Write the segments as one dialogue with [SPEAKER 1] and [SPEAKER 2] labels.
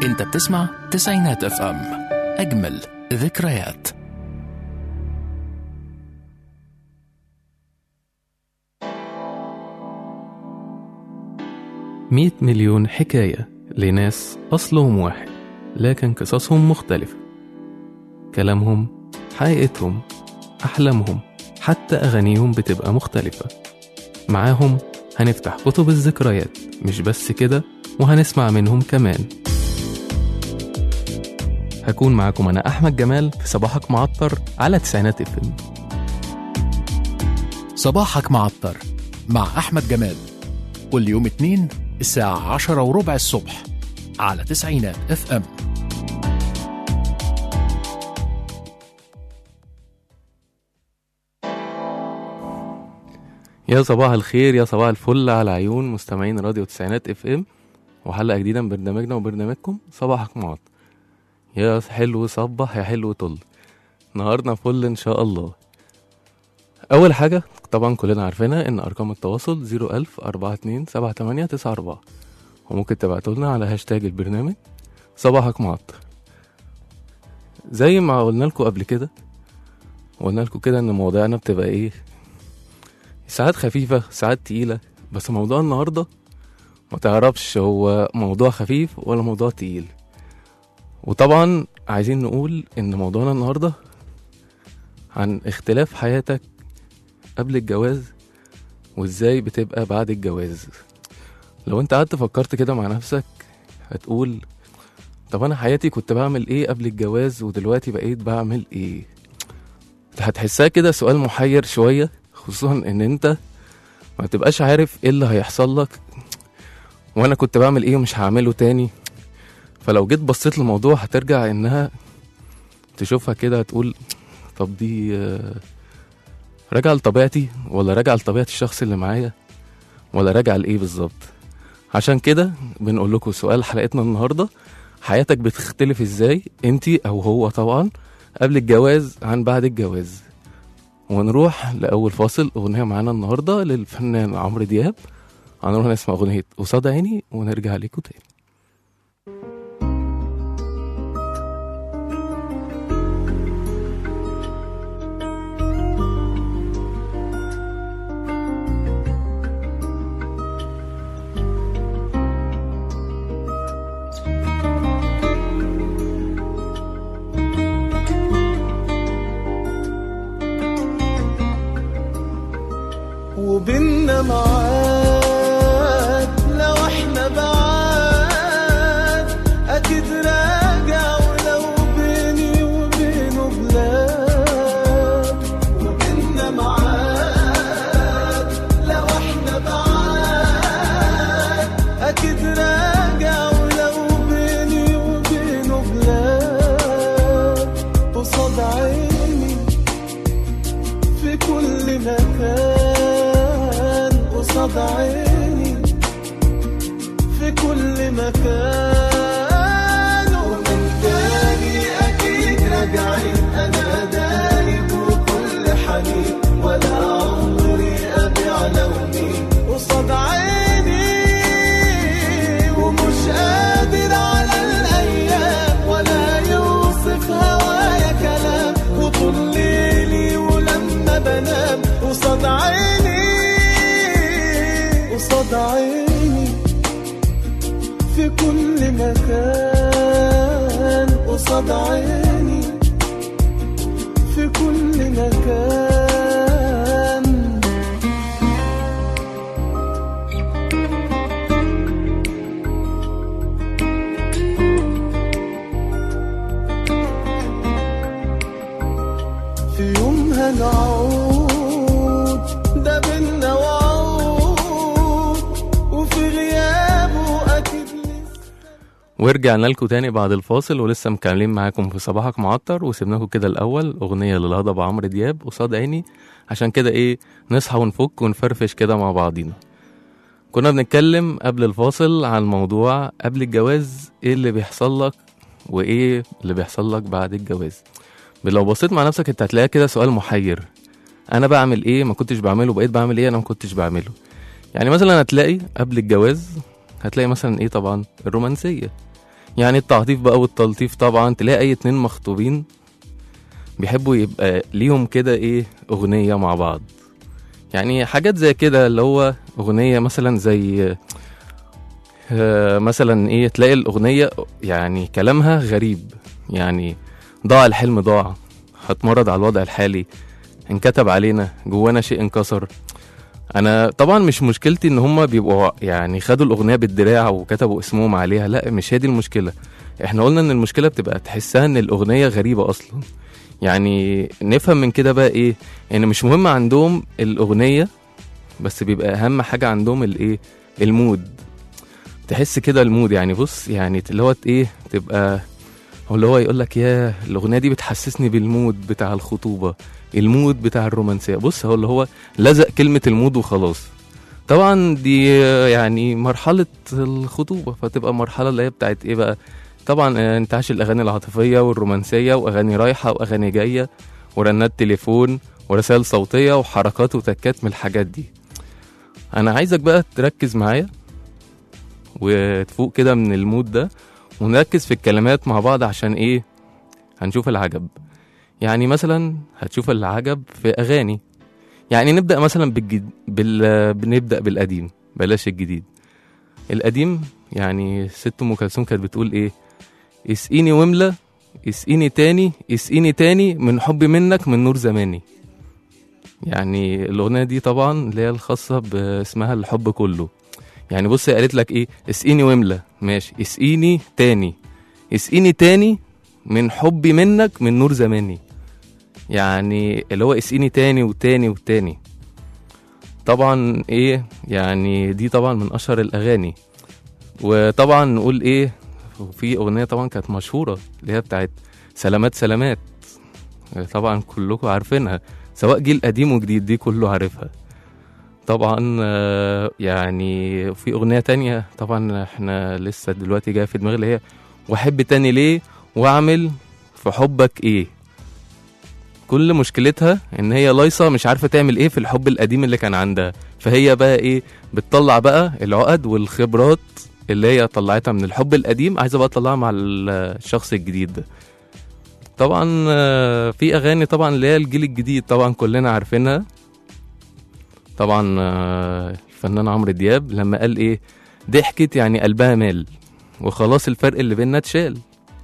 [SPEAKER 1] انت بتسمع تسعينات اف ام اجمل ذكريات
[SPEAKER 2] مئة مليون حكاية لناس أصلهم واحد لكن قصصهم مختلفة كلامهم حقيقتهم أحلامهم حتى أغانيهم بتبقى مختلفة معاهم هنفتح كتب الذكريات مش بس كده وهنسمع منهم كمان هكون معاكم أنا أحمد جمال في صباحك معطر على تسعينات اف ام
[SPEAKER 1] صباحك معطر مع احمد جمال كل يوم اتنين الساعة عشرة وربع الصبح على تسعينات اف ام
[SPEAKER 2] يا صباح الخير يا صباح الفل على عيون مستمعين راديو تسعينات اف ام وحلقة جديدة من برنامجنا وبرنامجكم صباحك معط يا حلو صبح يا حلو طل نهارنا فل ان شاء الله اول حاجة طبعا كلنا عارفينها ان ارقام التواصل 01000 42 78 94 وممكن تبعتوا لنا على هاشتاج البرنامج صباحك معط زي ما قلنا لكم قبل كده قلنا لكم كده ان مواضيعنا بتبقى ايه ساعات خفيفة ساعات تقيلة بس موضوع النهاردة ما تعرفش هو موضوع خفيف ولا موضوع تقيل وطبعا عايزين نقول ان موضوعنا النهاردة عن اختلاف حياتك قبل الجواز وازاي بتبقى بعد الجواز لو انت قعدت فكرت كده مع نفسك هتقول طب انا حياتي كنت بعمل ايه قبل الجواز ودلوقتي بقيت بعمل ايه هتحسها كده سؤال محير شوية خصوصا ان انت ما تبقاش عارف ايه اللي هيحصل لك وانا كنت بعمل ايه ومش هعمله تاني فلو جيت بصيت للموضوع هترجع انها تشوفها كده هتقول طب دي آه، راجعة لطبيعتي ولا راجعة لطبيعة الشخص اللي معايا ولا راجعة لإيه بالظبط عشان كده بنقول لكم سؤال حلقتنا النهاردة حياتك بتختلف ازاي انتي او هو طبعا قبل الجواز عن بعد الجواز ونروح لأول فاصل أغنية معانا النهاردة للفنان عمرو دياب هنروح نسمع أغنية قصاد عيني ونرجع لكم تاني
[SPEAKER 3] وبيننا معاد لو احنا بعاد اكيد راجع ولو بيني وبينه بلاد وبيننا معاد لو احنا بعاد اكيد راجع ولو بيني وبينه بلاد قصاد عيني في كل مكان قصاد عيني في كل مكان ومن تاني أكيد راجعين أنا دايب وكل حنين ولا عمري أبيع لوني قصاد عيني ومش قادر على الأيام ولا يوصف هوايا كلام وطول ليلي ولما بنام قصاد عيني قصاد عيني في كل مكان قصاد عيني في كل مكان في يوم هنعود ده بينا وعود وفي غيابه أكيد لسه
[SPEAKER 2] ورجعنا لكم تاني بعد الفاصل ولسه مكملين معاكم في صباحك معطر وسيبناكم كده الأول أغنية للهضبة عمرو دياب قصاد عيني عشان كده إيه نصحى ونفك ونفرفش كده مع بعضينا كنا بنتكلم قبل الفاصل عن موضوع قبل الجواز ايه اللي بيحصل لك وايه اللي بيحصل لك بعد الجواز لو بصيت مع نفسك انت هتلاقي كده سؤال محير انا بعمل ايه ما كنتش بعمله بقيت بعمل ايه انا ما كنتش بعمله يعني مثلا هتلاقي قبل الجواز هتلاقي مثلا ايه طبعا الرومانسيه يعني التعاطيف بقى والتلطيف طبعا تلاقي اي اتنين مخطوبين بيحبوا يبقى ليهم كده ايه اغنية مع بعض يعني حاجات زي كده اللي هو اغنية مثلا زي آه، مثلا ايه تلاقي الاغنية يعني كلامها غريب يعني ضاع الحلم ضاع هتمرد على الوضع الحالي انكتب علينا جوانا شيء انكسر انا طبعا مش مشكلتي ان هما بيبقوا يعني خدوا الاغنيه بالدراع وكتبوا اسمهم عليها لا مش هي دي المشكله احنا قلنا ان المشكله بتبقى تحسها ان الاغنيه غريبه اصلا يعني نفهم من كده بقى ايه ان مش مهم عندهم الاغنيه بس بيبقى اهم حاجه عندهم الايه المود تحس كده المود يعني بص يعني اللي هو ايه تبقى هو اللي هو يقول لك يا الاغنيه دي بتحسسني بالمود بتاع الخطوبه المود بتاع الرومانسيه بص هو اللي هو لزق كلمه المود وخلاص طبعا دي يعني مرحله الخطوبه فتبقى مرحله اللي هي بتاعت ايه بقى طبعا آه، انتعاش الاغاني العاطفيه والرومانسيه واغاني رايحه واغاني جايه ورنات تليفون ورسائل صوتيه وحركات وتكات من الحاجات دي انا عايزك بقى تركز معايا وتفوق كده من المود ده ونركز في الكلمات مع بعض عشان ايه هنشوف العجب يعني مثلا هتشوف العجب في اغاني يعني نبدا مثلا بالجد... بال... بنبدا بالقديم بلاش الجديد القديم يعني ست ام كلثوم كانت بتقول ايه اسقيني وملة اسقيني تاني اسقيني تاني من حبي منك من نور زماني يعني الاغنيه دي طبعا اللي هي الخاصه باسمها الحب كله يعني بص هي قالت لك ايه اسقيني وملة ماشي اسقيني تاني اسقيني تاني من حبي منك من نور زماني يعني اللي هو اسقيني تاني وتاني وتاني طبعا ايه يعني دي طبعا من اشهر الاغاني وطبعا نقول ايه وفي اغنيه طبعا كانت مشهوره اللي هي بتاعت سلامات سلامات طبعا كلكم عارفينها سواء جيل قديم وجديد دي كله عارفها طبعا آه، يعني في اغنيه تانية طبعا احنا لسه دلوقتي جايه في دماغي اللي هي واحب تاني ليه واعمل في حبك ايه كل مشكلتها ان هي لايصه مش عارفه تعمل ايه في الحب القديم اللي كان عندها فهي بقى ايه بتطلع بقى العقد والخبرات اللي هي طلعتها من الحب القديم عايزه بقى تطلعها مع الشخص الجديد ده طبعا آه، في اغاني طبعا اللي هي الجيل الجديد طبعا كلنا عارفينها طبعا آه، الفنان عمرو دياب لما قال ايه ضحكت يعني قلبها مال وخلاص الفرق اللي بيننا اتشال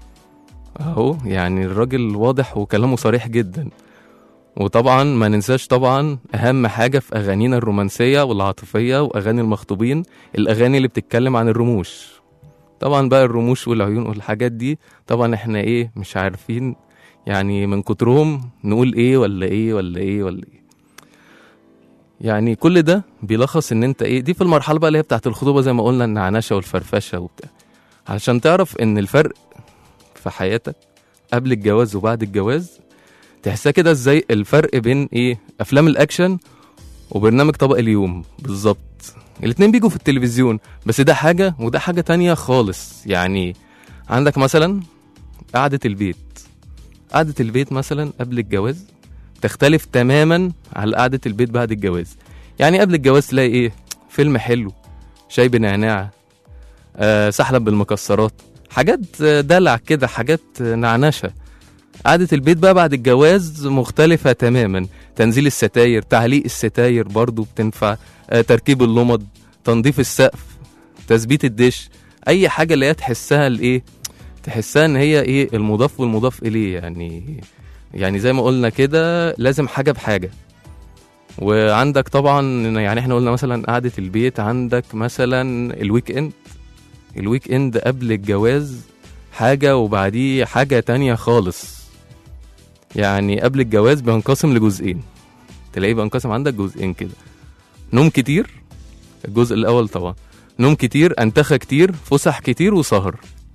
[SPEAKER 2] اهو يعني الراجل واضح وكلامه صريح جدا وطبعا ما ننساش طبعا اهم حاجه في اغانينا الرومانسيه والعاطفيه واغاني المخطوبين الاغاني اللي بتتكلم عن الرموش طبعا بقى الرموش والعيون والحاجات دي طبعا احنا ايه مش عارفين يعني من كترهم نقول ايه ولا ايه ولا ايه ولا ايه يعني كل ده بيلخص ان انت ايه دي في المرحله بقى اللي هي بتاعت الخطوبه زي ما قلنا النعنشه والفرفشه وبتاع علشان تعرف ان الفرق في حياتك قبل الجواز وبعد الجواز تحسها كده ازاي الفرق بين ايه افلام الاكشن وبرنامج طبق اليوم بالظبط الاتنين بيجوا في التلفزيون بس ده حاجه وده حاجه تانية خالص يعني عندك مثلا قعده البيت قعده البيت مثلا قبل الجواز تختلف تماما على قعده البيت بعد الجواز يعني قبل الجواز تلاقي ايه فيلم حلو شاي بنعناع آه سحلب بالمكسرات حاجات آه، دلع كده حاجات آه، نعنشه قعدة البيت بقى بعد الجواز مختلفة تماما تنزيل الستاير تعليق الستاير برضو بتنفع آه، تركيب اللمض تنظيف السقف تثبيت الدش اي حاجة اللي هي تحسها الايه تحسها ان هي ايه المضاف والمضاف اليه يعني يعني زي ما قلنا كده لازم حاجة بحاجة وعندك طبعا يعني احنا قلنا مثلا قعدة البيت عندك مثلا الويك اند الويك اند قبل الجواز حاجة وبعديه حاجة تانية خالص يعني قبل الجواز بينقسم لجزئين تلاقيه بينقسم عندك جزئين كده نوم كتير الجزء الأول طبعا نوم كتير أنتخة كتير فسح كتير وسهر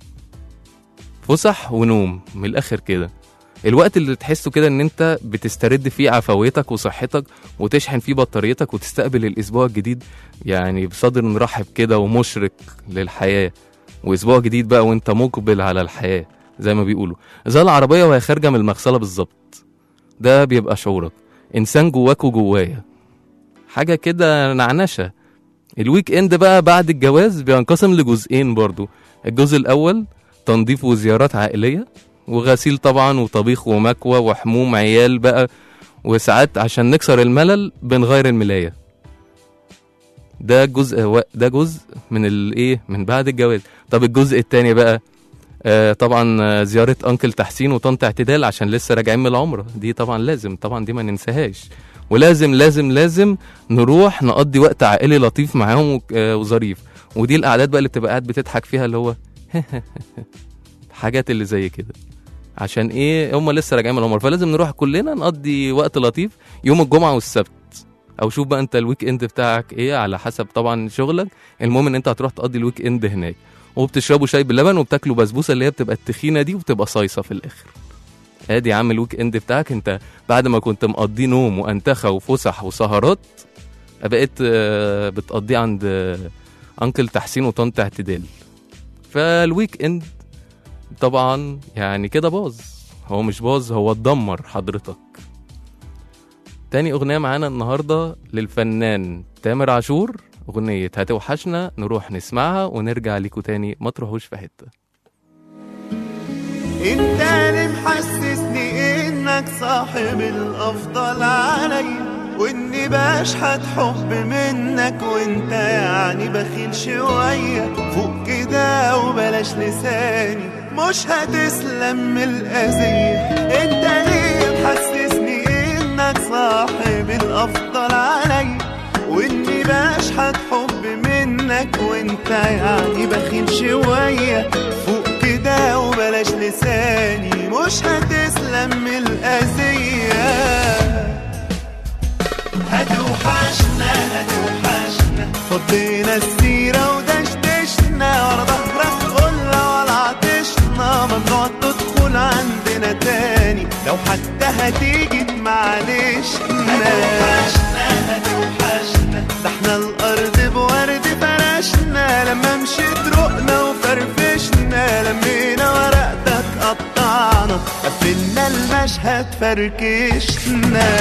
[SPEAKER 2] فسح ونوم من الآخر كده الوقت اللي تحسه كده ان انت بتسترد فيه عفويتك وصحتك وتشحن فيه بطاريتك وتستقبل الاسبوع الجديد يعني بصدر مرحب كده ومشرق للحياه واسبوع جديد بقى وانت مقبل على الحياه زي ما بيقولوا زي العربيه وهي خارجه من المغسله بالظبط ده بيبقى شعورك انسان جواك وجوايا حاجه كده نعنشه الويك اند بقى بعد الجواز بينقسم لجزئين برضو الجزء الاول تنظيف وزيارات عائليه وغسيل طبعا وطبيخ ومكوى وحموم عيال بقى وساعات عشان نكسر الملل بنغير الملايه ده جزء و- ده جزء من الايه من بعد الجواز طب الجزء التاني بقى آه طبعا آه، زياره انكل تحسين وطنط اعتدال عشان لسه راجعين من العمره دي طبعا لازم طبعا دي ما ننساهاش ولازم لازم لازم نروح نقضي وقت عائلي لطيف معاهم وك- آه، وظريف ودي القعدات بقى اللي بتبقى قاعد بتضحك فيها اللي هو حاجات اللي زي كده عشان ايه هم لسه راجعين من العمر فلازم نروح كلنا نقضي وقت لطيف يوم الجمعه والسبت او شوف بقى انت الويك اند بتاعك ايه على حسب طبعا شغلك المهم ان انت هتروح تقضي الويك اند هناك وبتشربوا شاي باللبن وبتاكلوا بسبوسه اللي هي بتبقى التخينه دي وبتبقى صايصه في الاخر ادي يا عم الويك اند بتاعك انت بعد ما كنت مقضي نوم وانتخه وفسح وسهرات بقيت آه، بتقضيه عند آه، انكل تحسين وطنط اعتدال فالويك اند طبعا يعني كده باظ هو مش باظ هو اتدمر حضرتك تاني أغنية معانا النهاردة للفنان تامر عاشور أغنية هتوحشنا نروح نسمعها ونرجع ليكوا تاني ما تروحوش في حتة
[SPEAKER 3] انت اللي محسسني انك صاحب الافضل عليا واني بشحت حب منك وانت يعني بخيل شوية فوق كده وبلاش لساني مش هتسلم من الأذية انت ليه محسسني انك صاحب الافضل عليا واني بشحت حب منك وانت يعني بخيل شوية فوق كده وبلاش لساني مش هتسلم من الأذية هتوحشنا هتوحشنا فضينا السيرة ودشدشنا ورا ظهرك قلنا ولا عطشنا ممنوع تدخل عندنا تاني لو حتى هتيجي معلش هتوحشنا هتوحشنا ده احنا الأرض بورد فرشنا لما مشيت رقنا وفرفشنا لمينا ورقتك قطعنا قفلنا المشهد فركشنا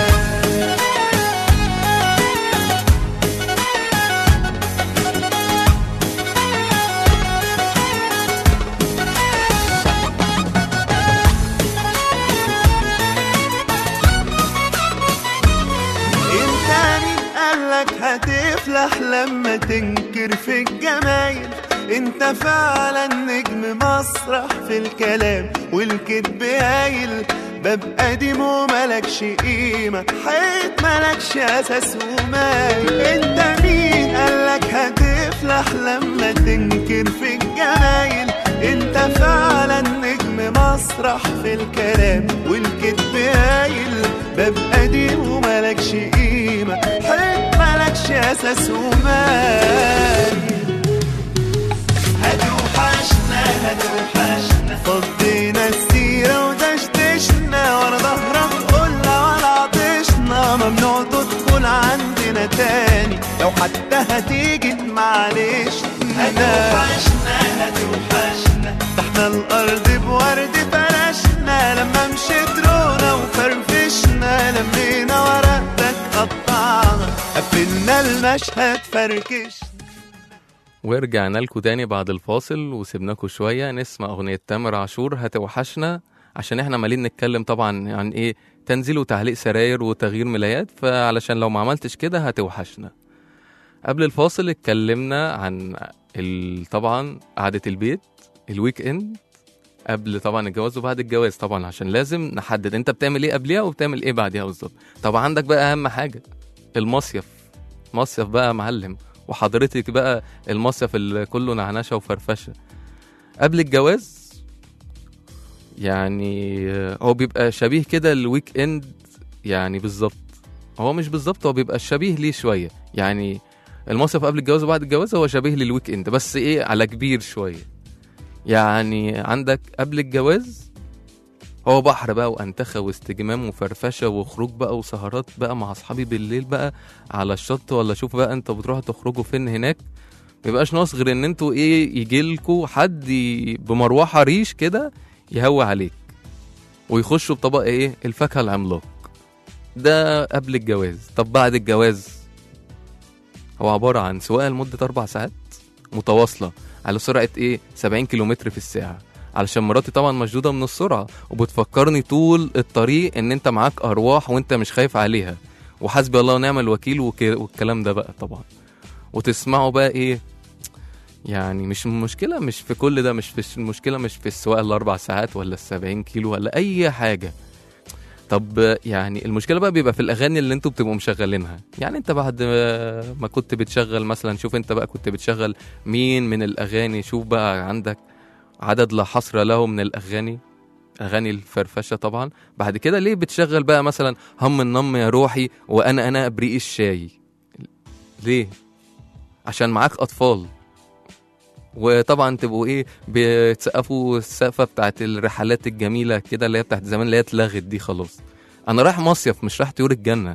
[SPEAKER 3] انت مين قالك هتفلح لما تنكر في الجمايل انت فعلا نجم مسرح في الكلام والكذب هايل باب قديم وملكش قيمة حيط ملكش أساس ومايل انت مين قالك هتفلح لما تنكر في الجمايل انت فعلا نجم مسرح في الكلام والكذب هايل باب قديم وملكش قيمة حيط ملكش أساس ومايل هتوحشنا هتوحشنا فضينا السيرة ودشدشنا ورا ظهرك قلنا ولا عطشنا ممنوع تدخل عندنا تاني لو حتى هتيجي معلش هتوحشنا هتوحشنا ده احنا الأرض بورد فرشنا لما مشيت رونا وفرفشنا لمينا ورقتك قطعنا قفلنا المشهد فركشنا
[SPEAKER 2] ورجعنا لكم تاني بعد الفاصل وسيبناكم شوية نسمع أغنية تامر عاشور هتوحشنا عشان احنا عمالين نتكلم طبعا عن ايه تنزيل وتعليق سراير وتغيير ملايات فعلشان لو ما عملتش كده هتوحشنا قبل الفاصل اتكلمنا عن ال... طبعا قعدة البيت الويك اند قبل طبعا الجواز وبعد الجواز طبعا عشان لازم نحدد انت بتعمل ايه قبلها وبتعمل ايه بعدها بالظبط طب عندك بقى اهم حاجة المصيف مصيف بقى يا معلم وحضرتك بقى المصيف اللي كله نعنشة وفرفشة قبل الجواز يعني هو بيبقى شبيه كده الويك اند يعني بالظبط هو مش بالظبط هو بيبقى شبيه ليه شوية يعني المصيف قبل الجواز وبعد الجواز هو شبيه للويك اند بس ايه على كبير شوية يعني عندك قبل الجواز هو بحر بقى وانتخه واستجمام وفرفشه وخروج بقى وسهرات بقى مع اصحابي بالليل بقى على الشط ولا شوف بقى انت بتروحوا تخرجوا فين هناك ميبقاش ناقص غير ان انتوا ايه يجيلكوا حد ي- بمروحه ريش كده يهوي عليك ويخشوا بطبق ايه الفاكهه العملاق ده قبل الجواز طب بعد الجواز هو عباره عن سواقه لمده اربع ساعات متواصله على سرعه ايه 70 كيلومتر في الساعه علشان مراتي طبعا مشدوده من السرعه وبتفكرني طول الطريق ان انت معاك ارواح وانت مش خايف عليها وحسبي الله ونعم الوكيل وك- والكلام ده بقى طبعا وتسمعوا بقى ايه يعني مش المشكله مش في كل ده مش في المشكله مش في السواقه الاربع ساعات ولا السبعين كيلو ولا اي حاجه طب يعني المشكله بقى بيبقى في الاغاني اللي انتوا بتبقوا مشغلينها يعني انت بعد ما- ما كنت بتشغل مثلا شوف انت بقى كنت بتشغل مين من الاغاني شوف بقى عندك عدد لا حصر له من الاغاني اغاني الفرفشه طبعا بعد كده ليه بتشغل بقى مثلا هم النم يا روحي وانا انا ابريق الشاي ليه عشان معاك اطفال وطبعا تبقوا ايه بتسقفوا السقفه بتاعت الرحلات الجميله كده اللي هي بتاعت زمان اللي هي اتلغت دي خلاص انا رايح مصيف مش رايح طيور الجنه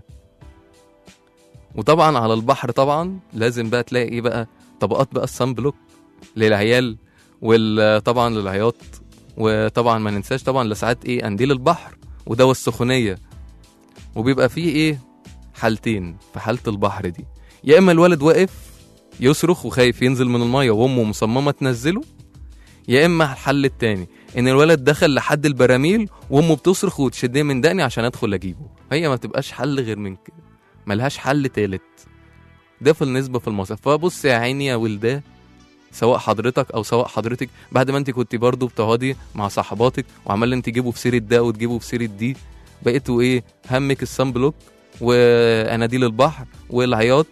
[SPEAKER 2] وطبعا على البحر طبعا لازم بقى تلاقي ايه بقى طبقات بقى الصن بلوك للعيال وطبعا للعياط وطبعا ما ننساش طبعا لساعات ايه قنديل البحر ودواء السخونيه وبيبقى فيه ايه حالتين في حاله البحر دي يا اما الولد واقف يصرخ وخايف ينزل من الميه وامه مصممه تنزله يا اما الحل التاني ان الولد دخل لحد البراميل وامه بتصرخ وتشدني من دقني عشان ادخل اجيبه هي ما تبقاش حل غير من كده ملهاش حل تالت ده في النسبه في المصيف فبص يا عيني يا ولداه سواء حضرتك او سواء حضرتك بعد ما انت كنت برضو بتقعدي مع صحباتك وعمال انت تجيبوا في سيره ده وتجيبوا في سيره دي بقيتوا ايه همك الصن بلوك واناديل البحر والعياط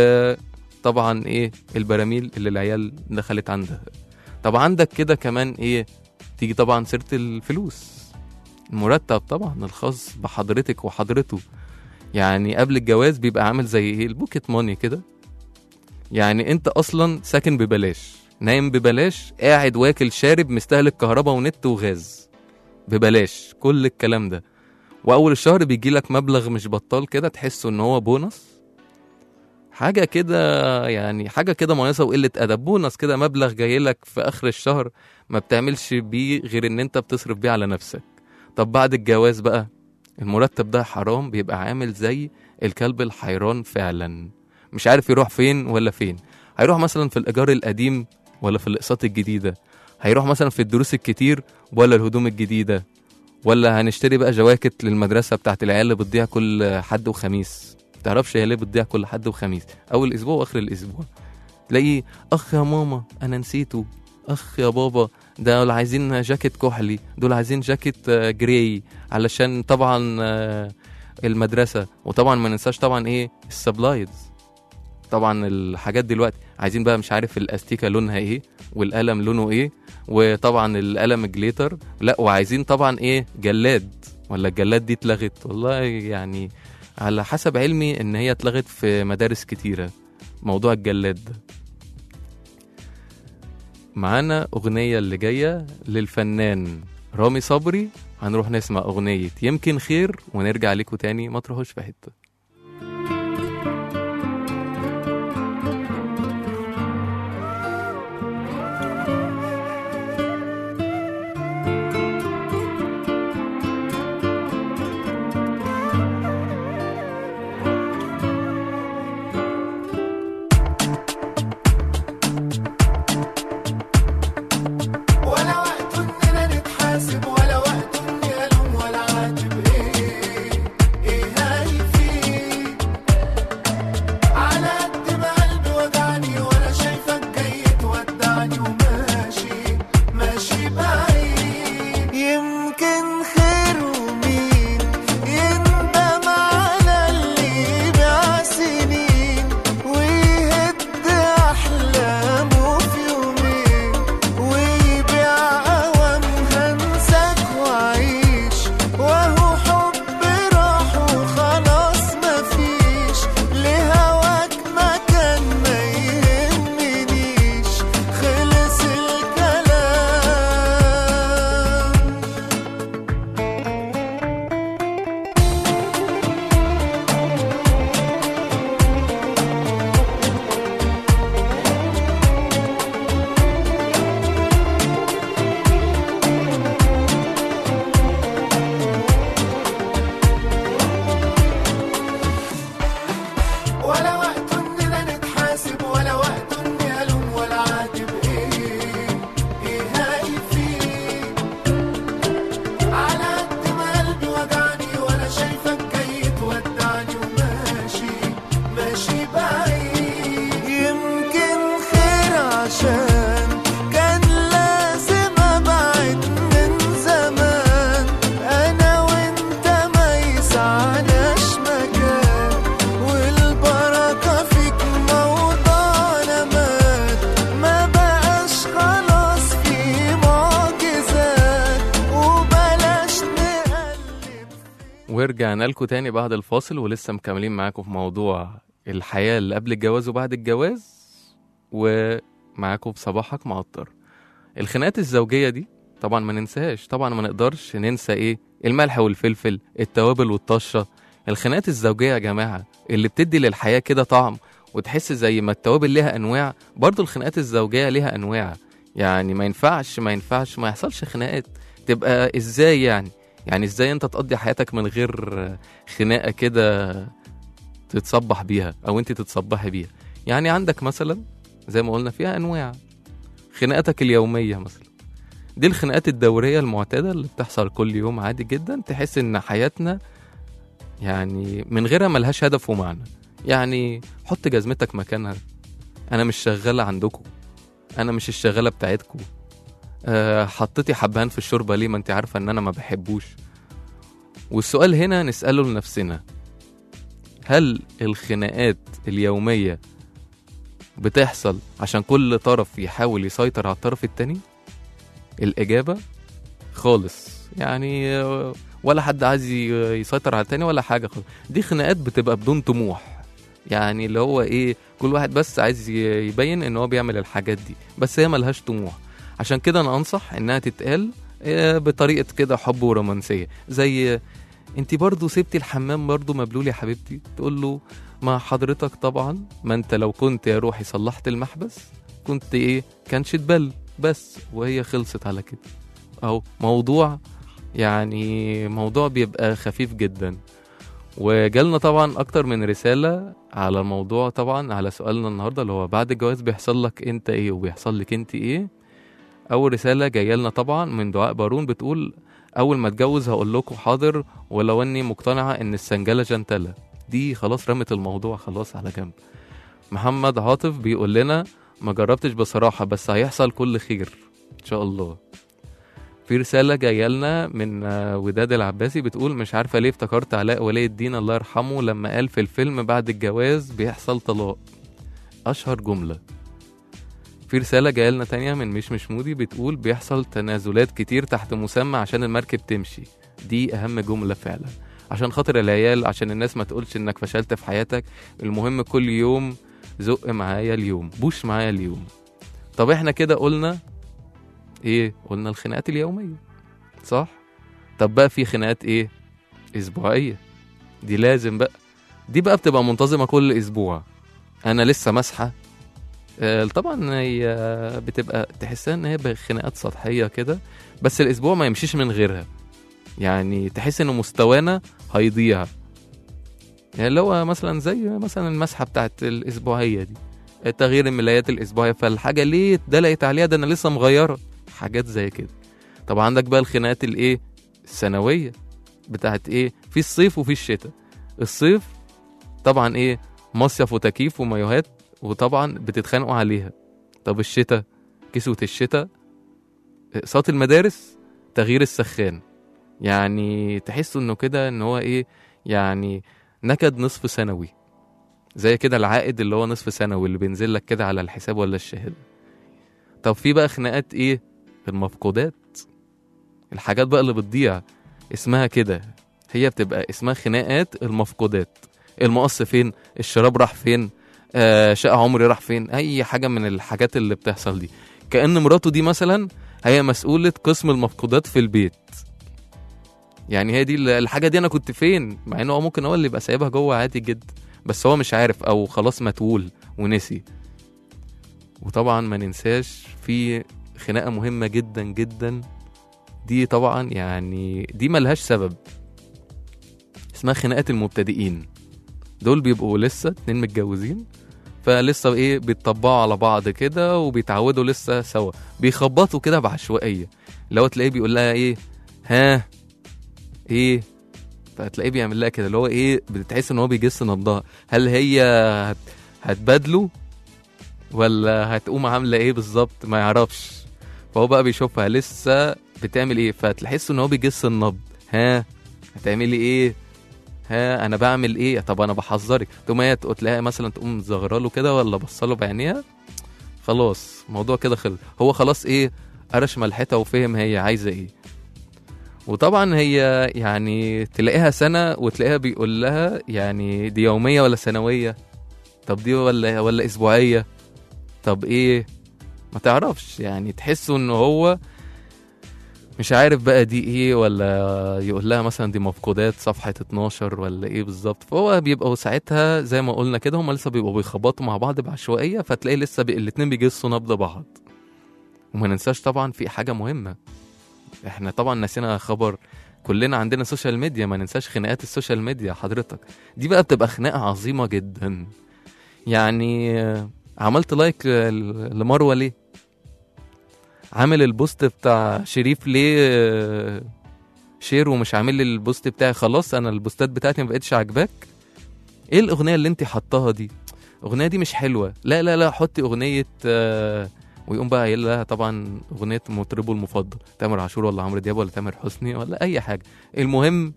[SPEAKER 2] وطبعا ايه البراميل اللي العيال دخلت عندها طب عندك كده كمان ايه تيجي طبعا سيره الفلوس المرتب طبعا الخاص بحضرتك وحضرته يعني قبل الجواز بيبقى عامل زي ايه البوكيت ماني كده يعني انت اصلا ساكن ببلاش نايم ببلاش قاعد واكل شارب مستهلك كهرباء ونت وغاز ببلاش كل الكلام ده واول الشهر بيجي لك مبلغ مش بطال كده تحسه ان هو بونص حاجه كده يعني حاجه كده مقيسه وقله ادب بونص كده مبلغ جاي لك في اخر الشهر ما بتعملش بيه غير ان انت بتصرف بيه على نفسك طب بعد الجواز بقى المرتب ده حرام بيبقى عامل زي الكلب الحيران فعلا مش عارف يروح فين ولا فين هيروح مثلا في الايجار القديم ولا في الاقساط الجديده هيروح مثلا في الدروس الكتير ولا الهدوم الجديده ولا هنشتري بقى جواكت للمدرسه بتاعت العيال اللي بتضيع كل حد وخميس متعرفش هي ليه بتضيع كل حد وخميس اول اسبوع واخر الاسبوع تلاقيه اخ يا ماما انا نسيته اخ يا بابا دول عايزين جاكيت كحلي دول عايزين جاكيت آه، جراي علشان طبعا آه، المدرسه وطبعا ما ننساش طبعا ايه السبلايز طبعا الحاجات دلوقتي عايزين بقى مش عارف الاستيكه لونها ايه والقلم لونه ايه وطبعا القلم جليتر لا وعايزين طبعا ايه جلاد ولا الجلاد دي اتلغت والله يعني على حسب علمي ان هي اتلغت في مدارس كتيره موضوع الجلاد ده معانا اغنيه اللي جايه للفنان رامي صبري هنروح نسمع اغنيه يمكن خير ونرجع لكم تاني ما تروحوش في حته
[SPEAKER 3] ولا وقت اننا نتحاسب ولا وقت اني الوم ولا عاتب ايه ايه هايفين
[SPEAKER 2] ورجعنا لكم تاني بعد الفاصل ولسه مكملين معاكم في موضوع الحياة اللي قبل الجواز وبعد الجواز ومعاكم في صباحك معطر الخناقات الزوجية دي طبعا ما ننساهاش طبعا ما نقدرش ننسى ايه الملح والفلفل التوابل والطشة الخناقات الزوجية يا جماعة اللي بتدي للحياة كده طعم وتحس زي ما التوابل ليها انواع برضو الخناقات الزوجية ليها انواع يعني ما ينفعش ما ينفعش ما يحصلش خناقات تبقى ازاي يعني يعني ازاي انت تقضي حياتك من غير خناقه كده تتصبح بيها او انت تتصبحي بيها يعني عندك مثلا زي ما قلنا فيها انواع خناقتك اليوميه مثلا دي الخناقات الدوريه المعتاده اللي بتحصل كل يوم عادي جدا تحس ان حياتنا يعني من غيرها ملهاش هدف ومعنى يعني حط جزمتك مكانها انا مش شغاله عندكم انا مش الشغاله بتاعتكم أه حطيتي حبهان في الشوربه ليه ما انت عارفه ان انا ما بحبوش والسؤال هنا نساله لنفسنا هل الخناقات اليوميه بتحصل عشان كل طرف يحاول يسيطر على الطرف التاني الاجابه خالص يعني آه، ولا حد عايز ي- يسيطر على التاني ولا حاجه خالص دي خناقات بتبقى بدون طموح يعني اللي هو ايه كل واحد بس عايز ي- يبين ان هو بيعمل الحاجات دي بس هي ملهاش طموح عشان كده انا انصح انها تتقال آه، بطريقه كده حب ورومانسيه زي انت برضو سبتي الحمام برضو مبلول يا حبيبتي تقول له مع حضرتك طبعا ما انت لو كنت يا روحي صلحت المحبس كنت ايه كانش اتبل بس وهي خلصت على كده اهو موضوع يعني موضوع بيبقى خفيف جدا وجالنا طبعا اكتر من رسالة على الموضوع طبعا على سؤالنا النهاردة اللي هو بعد الجواز بيحصل لك انت ايه وبيحصل لك انت ايه اول رسالة جاية لنا طبعا من دعاء بارون بتقول اول ما اتجوز هقول لكم حاضر ولو اني مقتنعة ان السنجلة جنتلة دي خلاص رمت الموضوع خلاص على جنب محمد عاطف بيقول لنا ما جربتش بصراحة بس هيحصل كل خير ان شاء الله في رسالة جاية لنا من آه، وداد العباسي بتقول مش عارفة ليه افتكرت علاء ولي الدين الله يرحمه لما قال في الفيلم بعد الجواز بيحصل طلاق أشهر جملة في رسالة جاية لنا تانية من مش مش مودي بتقول بيحصل تنازلات كتير تحت مسمى عشان المركب تمشي دي أهم جملة فعلا عشان خاطر العيال عشان الناس ما تقولش انك فشلت في حياتك المهم كل يوم زق معايا اليوم بوش معايا اليوم طب احنا كده قلنا ايه قلنا الخناقات اليوميه صح طب بقى في خناقات ايه اسبوعيه دي لازم بقى دي بقى بتبقى منتظمه كل اسبوع انا لسه مسحه آه، طبعا هي بتبقى تحسها ان هي بقى خناقات سطحيه كده بس الاسبوع ما يمشيش من غيرها يعني تحس ان مستوانا هيضيع يعني اللي هو مثلا زي مثلا المسحه بتاعت الاسبوعيه دي تغيير الملايات الاسبوعيه فالحاجه ليه اتدلقت عليها ده انا لسه مغيره حاجات زي كده طب عندك بقى الخناقات الايه السنويه بتاعت ايه في الصيف وفي الشتاء الصيف طبعا ايه مصيف وتكييف ومايوهات وطبعا بتتخانقوا عليها طب الشتاء كسوة الشتاء اقساط المدارس تغيير السخان يعني تحسوا انه كده ان هو ايه يعني نكد نصف سنوي زي كده العائد اللي هو نصف سنوي اللي بينزل لك كده على الحساب ولا الشهاده طب في بقى خناقات ايه المفقودات الحاجات بقى اللي بتضيع اسمها كده هي بتبقى اسمها خناقات المفقودات المقص فين الشراب راح فين آه شقة عمري راح فين اي حاجة من الحاجات اللي بتحصل دي كأن مراته دي مثلا هي مسؤولة قسم المفقودات في البيت يعني هي دي ال- الحاجة دي انا كنت فين مع انه هو ممكن هو اللي يبقى سايبها جوه عادي جدا بس هو مش عارف او خلاص متول ونسي وطبعا ما ننساش في خناقة مهمة جدا جدا دي طبعا يعني دي ملهاش سبب اسمها خناقة المبتدئين دول بيبقوا لسه اتنين متجوزين فلسه ايه بيتطبعوا على بعض كده وبيتعودوا لسه سوا بيخبطوا كده بعشوائية اللي هو تلاقيه بيقول لها ايه ها ايه فتلاقيه بيعمل لها كده اللي هو ايه بتحس ان هو بيجس نبضها هل هي هت... هتبادله ولا هتقوم عامله ايه بالظبط ما يعرفش فهو بقى بيشوفها لسه بتعمل ايه فتحس ان هو بيجس النبض ها هتعملي ايه ها انا بعمل ايه طب انا بحذرك تقوم هي تق- تلاقيها مثلا تقوم زغره له كده ولا بصله بعينيها خلاص الموضوع كده خلص هو خلاص ايه قرش ملحتها وفهم هي عايزه ايه وطبعا هي يعني تلاقيها سنة وتلاقيها بيقول لها يعني دي يومية ولا سنوية طب دي ولا ولا أسبوعية طب إيه ما تعرفش يعني تحسوا إن هو مش عارف بقى دي ايه ولا يقول لها مثلا دي مفقودات صفحة 12 ولا ايه بالظبط فهو بيبقوا ساعتها زي ما قلنا كده هم لسه بيبقوا بيخبطوا مع بعض بعشوائية فتلاقي لسه بي... الاتنين بيجسوا نبض بعض وما ننساش طبعا في حاجة مهمة احنا طبعا نسينا خبر كلنا عندنا سوشيال ميديا ما ننساش خناقات السوشيال ميديا حضرتك دي بقى بتبقى خناقة عظيمة جدا يعني آه، عملت لايك ل- لمروة ليه عامل البوست بتاع شريف ليه آه، شير ومش عامل لي البوست بتاعي خلاص انا البوستات بتاعتي ما بقتش عاجباك ايه الاغنيه اللي انت حطاها دي الاغنيه دي مش حلوه لا لا لا حطي اغنيه آه، ويقوم بقى قايل لها طبعا اغنيه مطربه المفضل تامر عاشور ولا عمرو دياب ولا تامر حسني ولا اي حاجه المهم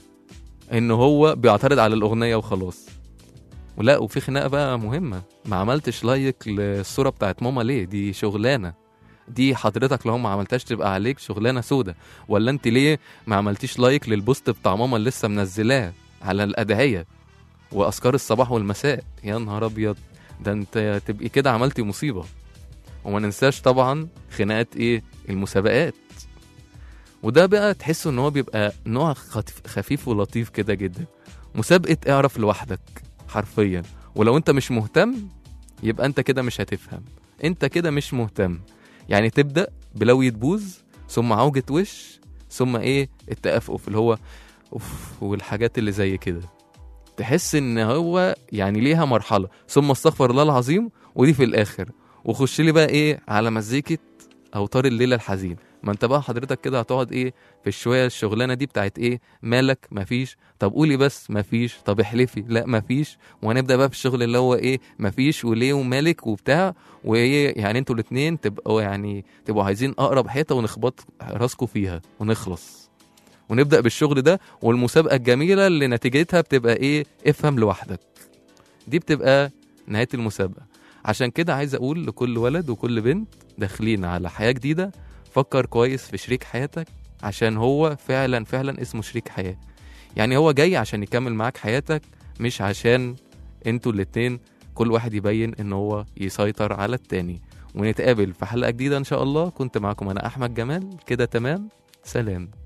[SPEAKER 2] ان هو بيعترض على الاغنيه وخلاص ولا وفي خناقه بقى مهمه ما عملتش لايك للصوره بتاعت ماما ليه دي شغلانه دي حضرتك لو ما عملتهاش تبقى عليك شغلانه سودة ولا انت ليه ما عملتيش لايك للبوست بتاع ماما اللي لسه منزلاه على الادعيه واذكار الصباح والمساء يا نهار ابيض ده انت تبقي كده عملتي مصيبه وما ننساش طبعا خناقات ايه المسابقات وده بقى تحسه ان هو بيبقى نوع خف- خفيف ولطيف كده جدا مسابقه اعرف لوحدك حرفيا ولو انت مش مهتم يبقى انت كده مش هتفهم انت كده مش مهتم يعني تبدا بلوية بوز ثم عوجة وش ثم ايه التأفؤف اللي هو اوف والحاجات اللي زي كده تحس ان هو يعني ليها مرحله ثم استغفر الله العظيم ودي في الاخر وخش لي بقى ايه على مزيكه اوتار الليله الحزين ما انت بقى حضرتك كده هتقعد ايه في الشويه الشغلانه دي بتاعت ايه مالك مفيش طب قولي بس مفيش طب احلفي لا مفيش وهنبدا بقى في الشغل اللي هو ايه مفيش وليه ومالك وبتاع وايه يعني انتوا الاتنين تبقوا يعني تبقوا عايزين اقرب حيطه ونخبط راسكم فيها ونخلص ونبدا بالشغل ده والمسابقه الجميله اللي نتيجتها بتبقى ايه افهم لوحدك دي بتبقى نهايه المسابقه عشان كده عايز اقول لكل ولد وكل بنت داخلين على حياه جديده فكر كويس في شريك حياتك عشان هو فعلا فعلا اسمه شريك حياه يعني هو جاي عشان يكمل معاك حياتك مش عشان انتوا الاتنين كل واحد يبين ان هو يسيطر على التاني ونتقابل في حلقه جديده ان شاء الله كنت معاكم انا احمد جمال كده تمام سلام